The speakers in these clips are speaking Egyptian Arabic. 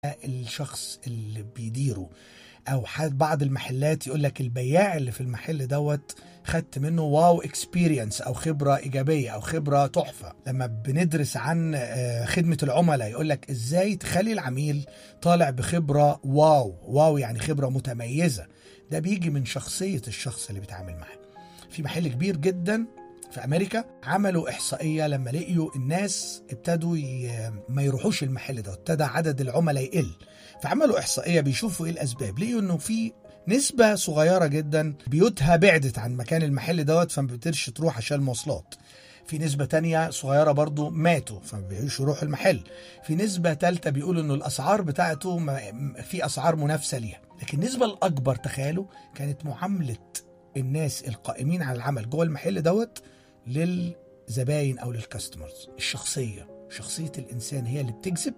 الشخص اللي بيديره او حد بعض المحلات يقول لك البياع اللي في المحل دوت خدت منه واو اكسبيرينس او خبره ايجابيه او خبره تحفه لما بندرس عن آه، خدمه العملاء يقول لك ازاي تخلي العميل طالع بخبره واو واو يعني خبره متميزه ده بيجي من شخصيه الشخص اللي بيتعامل معاه في محل كبير جدا في امريكا عملوا احصائيه لما لقيوا الناس ابتدوا ي... ما يروحوش المحل ده ابتدى عدد العملاء يقل فعملوا احصائيه بيشوفوا ايه الاسباب لقيوا انه في نسبة صغيرة جدا بيوتها بعدت عن مكان المحل دوت فما بتقدرش تروح عشان المواصلات في نسبة تانية صغيرة برضو ماتوا فما بيقدروش يروحوا المحل في نسبة تالتة بيقولوا انه الاسعار بتاعته ما- في اسعار منافسة ليها لكن النسبة الاكبر تخيلوا كانت معاملة الناس القائمين على العمل جوه المحل دوت للزباين او للكاستمرز الشخصيه شخصيه الانسان هي اللي بتجذب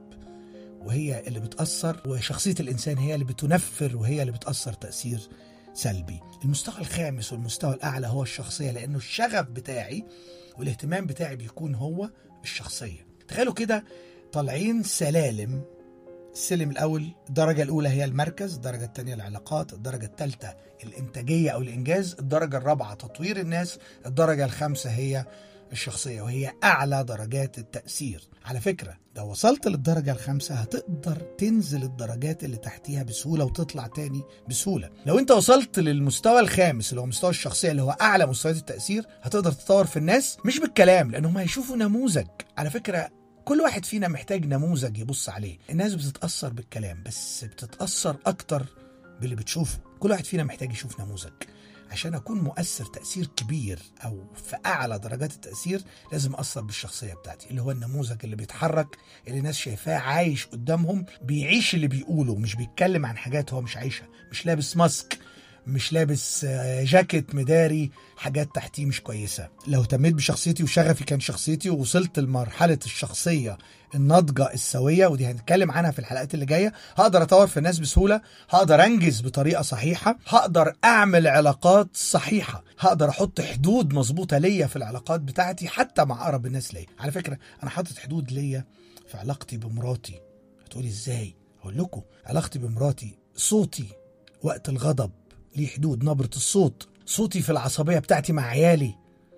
وهي اللي بتاثر وشخصيه الانسان هي اللي بتنفر وهي اللي بتاثر تاثير سلبي المستوى الخامس والمستوى الاعلى هو الشخصيه لانه الشغف بتاعي والاهتمام بتاعي بيكون هو الشخصيه تخيلوا كده طالعين سلالم السلم الاول الدرجه الاولى هي المركز الدرجه الثانيه العلاقات الدرجه الثالثه الانتاجيه او الانجاز الدرجه الرابعه تطوير الناس الدرجه الخامسه هي الشخصيه وهي اعلى درجات التاثير على فكره لو وصلت للدرجه الخامسه هتقدر تنزل الدرجات اللي تحتيها بسهوله وتطلع تاني بسهوله لو انت وصلت للمستوى الخامس اللي هو مستوى الشخصيه اللي هو اعلى مستويات التاثير هتقدر تطور في الناس مش بالكلام لانهم هيشوفوا نموذج على فكره كل واحد فينا محتاج نموذج يبص عليه الناس بتتأثر بالكلام بس بتتأثر أكتر باللي بتشوفه كل واحد فينا محتاج يشوف نموذج عشان أكون مؤثر تأثير كبير أو في أعلى درجات التأثير لازم أثر بالشخصية بتاعتي اللي هو النموذج اللي بيتحرك اللي الناس شايفاه عايش قدامهم بيعيش اللي بيقوله مش بيتكلم عن حاجات هو مش عايشها مش لابس ماسك مش لابس آه، جاكيت مداري حاجات تحتيه مش كويسة لو اهتميت بشخصيتي وشغفي كان شخصيتي ووصلت لمرحلة الشخصية الناضجة السوية ودي هنتكلم عنها في الحلقات اللي جاية هقدر أطور في الناس بسهولة هقدر أنجز بطريقة صحيحة هقدر أعمل علاقات صحيحة هقدر أحط حدود مظبوطة ليا في العلاقات بتاعتي حتى مع أقرب الناس ليا على فكرة أنا حاطط حدود ليا في علاقتي بمراتي هتقولي إزاي أقول لكم علاقتي بمراتي صوتي وقت الغضب ليه حدود نبرة الصوت صوتي في العصبية بتاعتي مع عيالي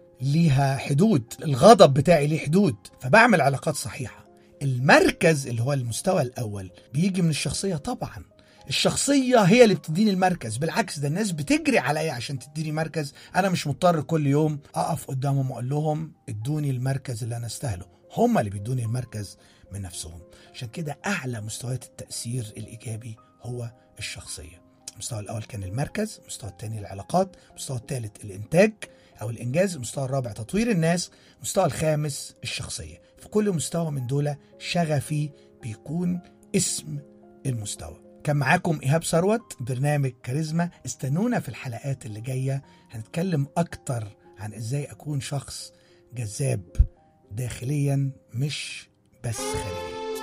ليها حدود الغضب بتاعي ليه حدود فبعمل علاقات صحيحة المركز اللي هو المستوى الأول بيجي من الشخصية طبعا الشخصية هي اللي بتديني المركز بالعكس ده الناس بتجري عليا عشان تديني مركز أنا مش مضطر كل يوم أقف قدامهم وأقول لهم ادوني المركز اللي أنا أستاهله هم اللي بيدوني المركز من نفسهم عشان كده أعلى مستويات التأثير الإيجابي هو الشخصية المستوى الأول كان المركز المستوى الثاني العلاقات المستوى الثالث الإنتاج أو الإنجاز المستوى الرابع تطوير الناس المستوى الخامس الشخصية في كل مستوى من دول شغفي بيكون اسم المستوى كان معاكم إيهاب ثروت برنامج كاريزما استنونا في الحلقات اللي جاية هنتكلم أكتر عن إزاي أكون شخص جذاب داخليا مش بس خارجيا